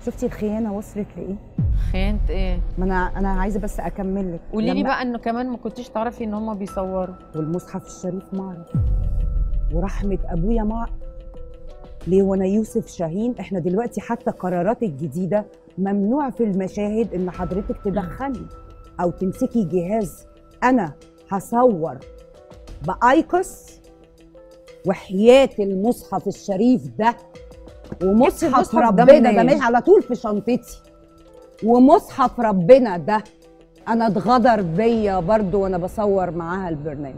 شفتي الخيانه وصلت لايه خيانة ايه ما انا انا عايزه بس اكمل لك قولي لي لما- بقى انه كمان ما كنتيش تعرفي ان هم بيصوروا والمصحف الشريف ما اعرف ورحمه ابويا ما ليه وانا يوسف شاهين احنا دلوقتي حتى قرارات الجديده ممنوع في المشاهد ان حضرتك تدخلي او تمسكي جهاز انا هصور بايكوس وحياه المصحف الشريف ده ومصحف المصحف ده ربنا ده منين؟ ماشي على طول في شنطتي ومصحف ربنا ده انا اتغدر بيا برضو وانا بصور معاها البرنامج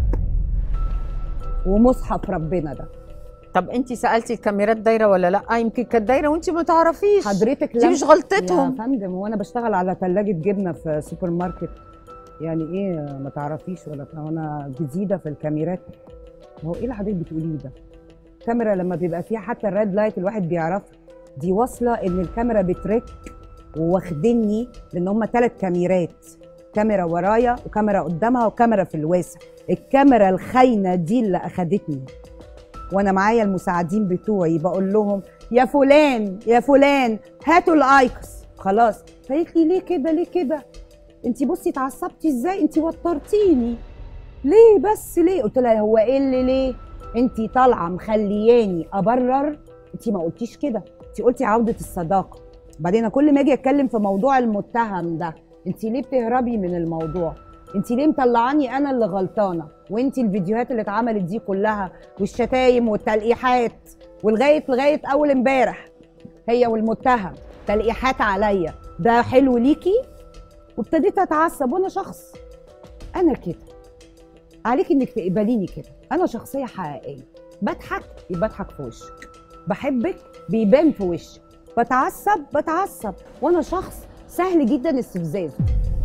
ومصحف ربنا ده طب انت سالتي الكاميرات دايره ولا لا يمكن كانت دايره وانت ما تعرفيش حضرتك دي لم- مش يا غلطتهم فندم هو انا بشتغل على ثلاجه جبنه في سوبر ماركت يعني ايه ما تعرفيش ولا بتاع، وانا جديده في الكاميرات هو ايه اللي حضرتك بتقوليه ده الكاميرا لما بيبقى فيها حتى الريد لايت الواحد بيعرفها دي واصله ان الكاميرا بترك وواخدني لان هم ثلاث كاميرات كاميرا ورايا وكاميرا قدامها وكاميرا في الواسع الكاميرا الخاينه دي اللي اخدتني وانا معايا المساعدين بتوعي بقول لهم يا فلان يا فلان هاتوا الايكوس خلاص فقالت لي ليه كده ليه كده انت بصي اتعصبتي ازاي انت وترتيني ليه بس ليه قلت لها هو ايه اللي ليه انت طالعه مخلياني ابرر انت ما قلتيش كده انت قلتي عوده الصداقه بعدين أنا كل ما اجي اتكلم في موضوع المتهم ده انت ليه بتهربي من الموضوع انت ليه مطلعاني انا اللي غلطانه وانت الفيديوهات اللي اتعملت دي كلها والشتايم والتلقيحات ولغايه لغايه اول امبارح هي والمتهم تلقيحات عليا ده حلو ليكي وابتديت اتعصب وانا شخص انا كده عليك انك تقبليني كده انا شخصيه حقيقيه بضحك يبقى بضحك في وشك بحبك بيبان في وشك بتعصب بتعصب وانا شخص سهل جدا استفزازه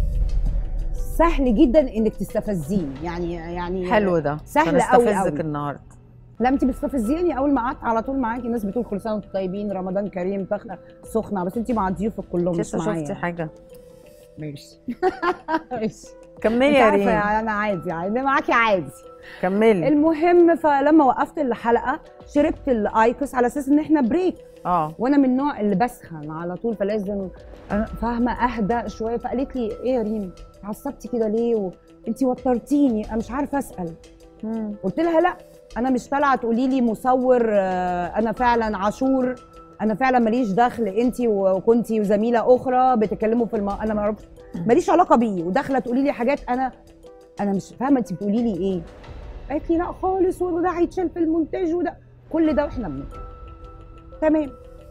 سهل جدا انك تستفزيني يعني يعني حلو ده سهل أنا قوي استفزك قوي. النهارده لا انت بتستفزيني اول ما قعدت على طول معاكي الناس بتقول كل سنه وانتم طيبين رمضان كريم فخله سخنه بس انت مع ضيوفك كلهم مش لسه شفتي معايا حاجه ماشي ماشي كملي انت يا عارفه ريم يعني انا عادي عادي معاكي عادي كملي المهم فلما وقفت الحلقه شربت الايكوس على اساس ان احنا بريك اه وانا من النوع اللي بسخن على طول فلازم أنا فاهمه اهدى شويه فقالت لي ايه يا ريم عصبتي كده ليه و... انت وترتيني انا مش عارفه اسال مم. قلت لها لا انا مش طالعه تقولي لي مصور آه، انا فعلا عاشور انا فعلا ماليش دخل انت وكنتي وزميله اخرى بتتكلموا في الم... انا ما اعرفش ماليش علاقه بيه وداخله تقولي لي حاجات انا انا مش فاهمه انت بتقولي لي ايه قالت لي لا خالص وده هيتشال في المونتاج وده كل ده واحنا بنتكلم تمام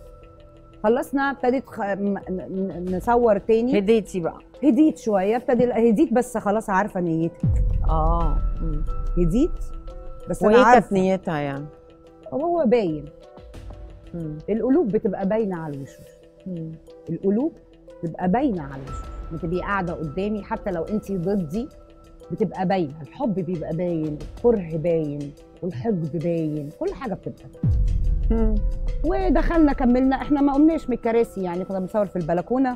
خلصنا ابتديت خ... م... ن- نصور تاني هديتي بقى هديت شويه ابتدي هديت بس خلاص عارفه نيتي اه مم. هديت بس انا وايه كانت عارفه نيتها يعني هو باين مم. القلوب بتبقى باينه على الوشوش مم. القلوب بتبقى باينه على الوشوش بتبقي قاعده قدامي حتى لو انت ضدي بتبقى باينه الحب بيبقى باين الكره باين والحقد باين كل حاجه بتبقى مم. ودخلنا كملنا احنا ما قمناش من الكراسي يعني كنا بنصور في البلكونه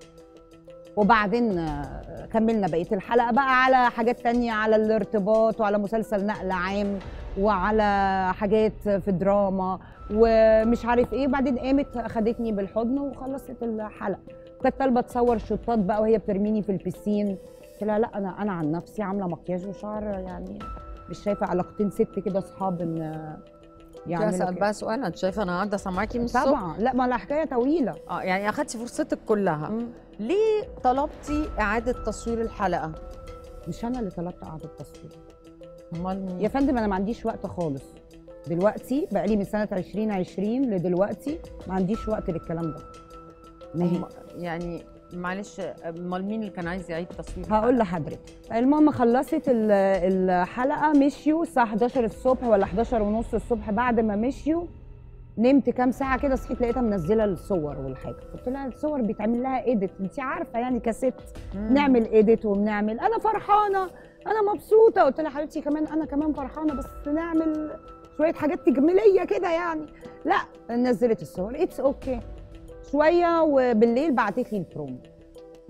وبعدين آه، كملنا بقيه الحلقه بقى على حاجات تانية على الارتباط وعلى مسلسل نقل عام وعلى حاجات في دراما ومش عارف ايه بعدين قامت اخدتني بالحضن وخلصت الحلقه كانت طالبه تصور شوطات بقى وهي بترميني في البسين قلت لها لا انا انا عن نفسي عامله مكياج وشعر يعني مش شايفه علاقتين ست كده اصحاب ان يا يعملوا اسال كده. بقى سؤال انت شايفه انا قاعده سامعاكي من الصبح طبعا لا ما الحكايه طويله اه يعني اخدتي فرصتك كلها ليه طلبتي اعاده تصوير الحلقه مش انا اللي طلبت اعاده تصوير امال مين يا فندم انا ما عنديش وقت خالص دلوقتي بقى لي من سنه 2020 لدلوقتي ما عنديش وقت للكلام ده نهائي هم- يعني معلش امال مين اللي كان عايز يعيد تصوير هقول لحضرتك المهم خلصت ال- الحلقه مشيوا الساعه 11 الصبح ولا 11 ونص الصبح بعد ما مشيوا نمت كام ساعه كده صحيت لقيتها منزله الصور والحاجه قلت لها الصور بيتعمل لها ايديت انت عارفه يعني كست مم. نعمل ايديت وبنعمل انا فرحانه انا مبسوطه قلت لها حبيبتي كمان انا كمان فرحانه بس نعمل شويه حاجات تجميليه كده يعني لا نزلت الصور اتس اوكي شويه وبالليل بعتت لي البرومو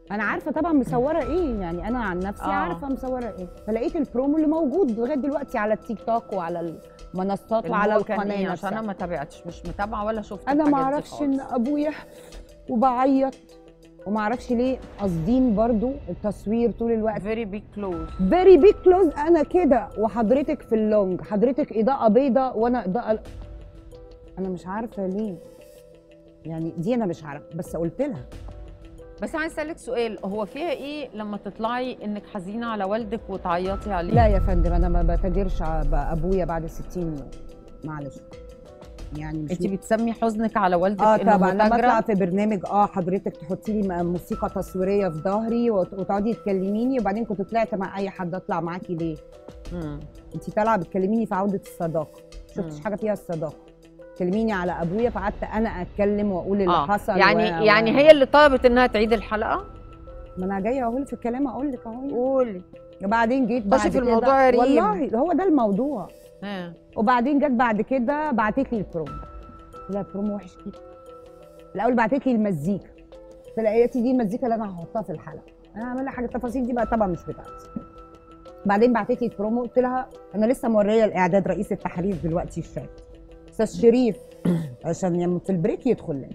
انا عارفه طبعا مصوره ايه يعني انا عن نفسي آه. آه. عارفه مصوره ايه فلقيت البرومو اللي موجود لغايه دلوقتي على التيك توك وعلى المنصات وعلى اللي هو كان القناه إيه؟ نفسها عشان انا ما تابعتش مش متابعه ولا شفت انا ما الحاجات دي اعرفش خالص. ان ابويا وبعيط وما اعرفش ليه قاصدين برضو التصوير طول الوقت فيري بيج كلوز فيري بيج كلوز انا كده وحضرتك في اللونج حضرتك اضاءه بيضة وانا اضاءه انا مش عارفه ليه يعني دي انا مش عارفه بس قلت لها بس عايز اسالك سؤال هو فيها ايه لما تطلعي انك حزينه على والدك وتعيطي عليه لا يا فندم انا ما بتاجرش بابويا بعد 60 يوم معلش يعني مش انت بتسمي حزنك على والدك اه انه طبعا لما متاجرة؟ اطلع في برنامج اه حضرتك تحطي لي م- موسيقى تصويريه في ظهري وت- وتقعدي تكلميني وبعدين كنت طلعت مع اي حد اطلع معاكي ليه؟ مم. انت طالعه بتكلميني في عوده الصداقه شفتش مم. حاجه فيها الصداقه تكلميني على ابويا فقعدت انا اتكلم واقول اللي آه. حصل يعني و... يعني و... هي اللي طلبت انها تعيد الحلقه ما انا جايه اهو في الكلام اقول لك اهو قولي وبعدين جيت خشي بعد في كده- الموضوع يا ريم. والله هو ده الموضوع ها وبعدين جت بعد كده بعتت لي البرومو قلت لها البرومو وحش جدا الاول بعتت لي المزيكا قلت لها ايه دي المزيكا اللي انا هحطها في الحلقه انا هعمل لها حاجه التفاصيل دي بقى طبعا مش بتاعتي بعدين بعتت لي البرومو قلت لها انا لسه موريه الاعداد رئيس التحرير دلوقتي الشات استاذ شريف عشان يم- في البريك يدخل لنا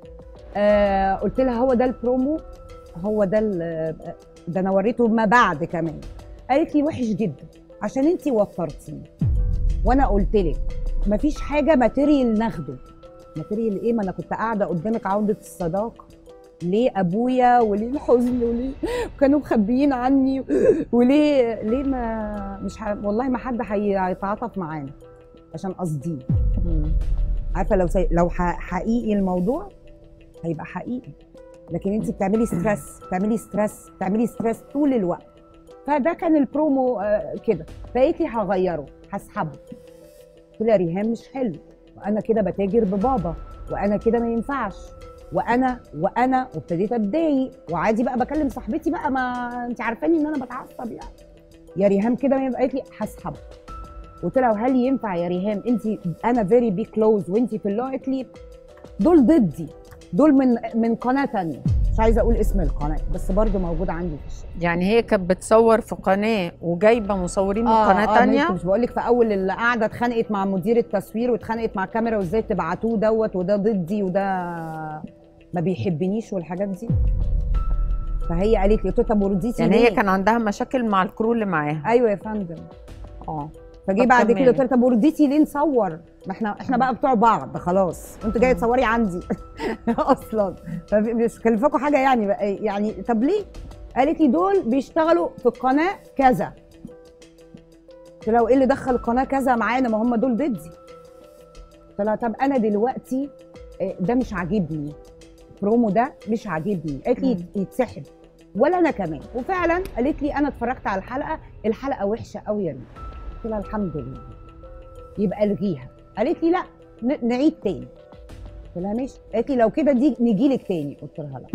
آه قلت لها هو ده البرومو هو ده ال- ده انا وريته ما بعد كمان قالت لي وحش جدا عشان انت وترتيني وانا قلت لك مفيش حاجه ماتيريال ناخده ماتيريال ايه ما انا كنت قاعده قدامك عوده الصداقه ليه ابويا وليه الحزن وليه كانوا مخبيين عني وليه ليه ما مش ه... والله ما حد هي- هيتعاطف معانا عشان قصدي مم. عارفه لو سي... لو ح... حقيقي الموضوع هيبقى حقيقي لكن انت بتعملي ستريس بتعملي ستريس بتعملي ستريس طول الوقت فده كان البرومو آه، كده فقالت لي هغيره هسحبه قلت لها ريهام مش حلو وانا كده بتاجر ببابا وانا كده ما ينفعش وانا وانا وابتديت اتضايق وعادي بقى بكلم صاحبتي بقى ما انت عارفاني ان انا بتعصب يعني يا ريهام كده ما يبقى قالت لي هسحبه قلت لها هل ينفع يا ريهام انت انا فيري بي كلوز وانت في اللو قالت لي دول ضدي دول من من قناه تانية مش عايزه اقول اسم القناه بس برضو موجود عندي في الشارع يعني هي كانت بتصور في قناه وجايبه مصورين من قناه آه تانية مش بقول لك في اول القعده اتخانقت مع مدير التصوير واتخانقت مع الكاميرا وازاي تبعتوه دوت وده ضدي وده ما بيحبنيش والحاجات دي فهي قالت لي قلت لها طب ورديتي يعني هي ليه؟ كان عندها مشاكل مع الكرو اللي معاها ايوه يا فندم اه فجي طب بعد كده كملي. قلت لها طب ورديتي ليه نصور؟ ما احنا احنا بقى بتوع بعض خلاص انت جايه مم. تصوري عندي اصلا مش كلفكم حاجه يعني بقى يعني طب ليه؟ قالت لي دول بيشتغلوا في القناه كذا قلت لها وايه اللي دخل القناه كذا معانا ما هم دول ضدي قلت لها طب انا دلوقتي آه، ده مش عاجبني البرومو ده مش عاجبني قالت لي مم. يتسحب ولا انا كمان وفعلا قالت لي انا اتفرجت على الحلقه الحلقه وحشه قوي يا ريم قلت لها الحمد لله يبقى الغيها قالت لي لا ن- نعيد تاني قلت لها ماشي قالت لي لو كده دي نجي لك تاني قلت لها لا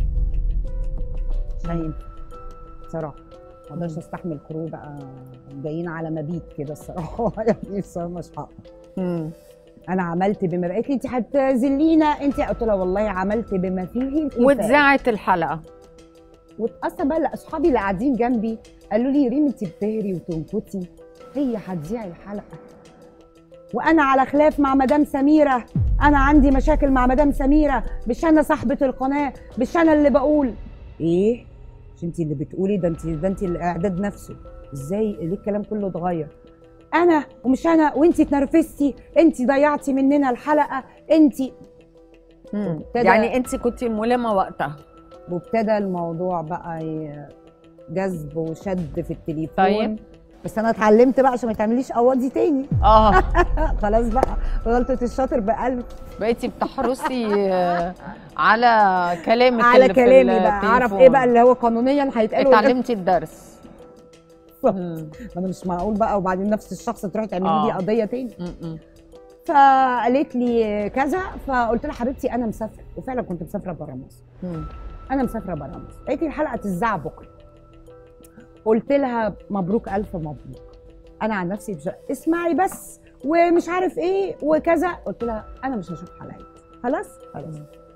مش هينفع بصراحه ما اقدرش استحمل كرو بقى جايين على مبيت كده الصراحه يعني الصراحه مش حق مم. انا عملت بما قالت لي انت هتذلينا انت قلت لها والله عملت بما فيه الكفايه واتذاعت الحلقه واتأثر بقى لا اصحابي اللي قاعدين جنبي قالوا لي يا ريم انت بتهري وتنكتي هي هتذيع الحلقه وانا على خلاف مع مدام سميره انا عندي مشاكل مع مدام سميره مش انا صاحبه القناه مش انا اللي بقول ايه مش انت اللي بتقولي ده انت ده انت الاعداد نفسه ازاي ليه الكلام كله اتغير انا ومش انا وانت اتنرفزتي انت ضيعتي مننا الحلقه انت مم. ابتدى- يعني انت كنت ملمه وقتها وابتدى الموضوع بقى ي- جذب وشد في التليفون طيب. بس انا اتعلمت بقى عشان ما تعمليش قواضي تاني اه خلاص بقى غلطه الشاطر بألف بقيتي بتحرصي آه، على كلامك على اللي في كلامي بقى اعرف التليفون. ايه بقى اللي هو قانونيا هيتقال ولا- اتعلمتي الدرس بالظبط. مم. ما انا مش معقول بقى وبعدين نفس الشخص تروحي تعملي لي آه. قضيه تاني مم. مم. فقالت لي كذا فقلت لها حبيبتي انا مسافره وفعلا كنت مسافره بره مصر مم. انا مسافره بره مصر قالت لي الحلقه تذاع بكره قلت لها مبروك الف مبروك انا عن نفسي مش اسمعي بس ومش عارف ايه وكذا قلت لها انا مش هشوف حلقات خلاص خلاص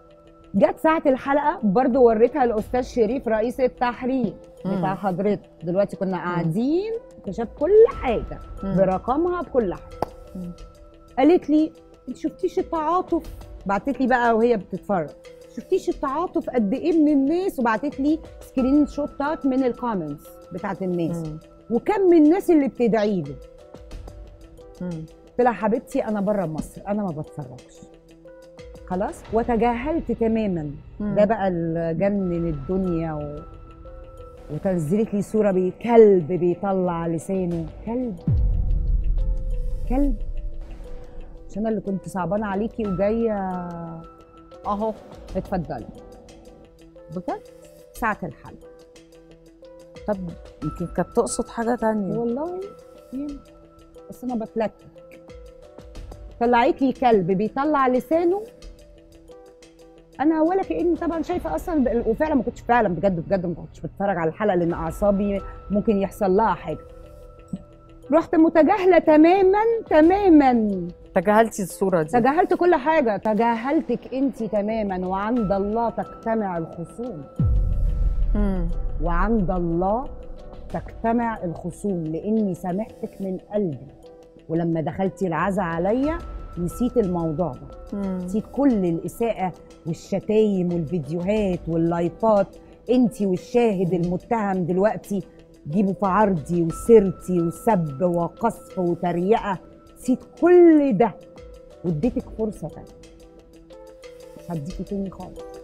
جت ساعه الحلقه برضو وريتها الاستاذ شريف رئيس التحرير مم. بتاع حضرتك دلوقتي كنا قاعدين كشف كل حاجه مم. برقمها بكل حاجه مم. قالت لي انت شفتيش التعاطف بعتت لي بقى وهي بتتفرج شفتيش التعاطف قد ايه من الناس وبعتت لي سكرين شوتات من الكومنتس بتاعت الناس مم. وكم من الناس اللي بتدعي له مم. قلت لها حبيبتي انا بره مصر انا ما بتفرجش خلاص وتجاهلت تماما مم. ده بقى اللي جنن الدنيا و... وتنزلت لي صوره بكلب بيطلع لسانه كلب كلب مش انا اللي كنت صعبانه عليكي وجايه اهو اتفضلي بجد ساعه الحلقه طب يمكن كانت تقصد حاجه تانية والله يمكن. بس انا بتلكك طلعت لي كلب بيطلع لسانه انا ولا كاني طبعا شايفه اصلا ب- وفعلا ما كنتش فعلا بجد بجد ما كنتش بتفرج على الحلقه لان اعصابي ممكن يحصل لها حاجه رحت متجاهله تماما تماما تجاهلتي الصوره دي تجاهلت كل حاجه تجاهلتك انت تماما وعند الله تجتمع الخصوم مم. وعند الله تجتمع الخصوم لاني سامحتك من قلبي ولما دخلتي العزا عليا نسيت الموضوع ده مم. نسيت كل الاساءه والشتايم والفيديوهات واللايفات انت والشاهد المتهم دلوقتي جيبوا في عرضي وسيرتي وسب وقصف وتريقه نسيت كل ده واديتك فرصه تانيه مش هديكي تاني خالص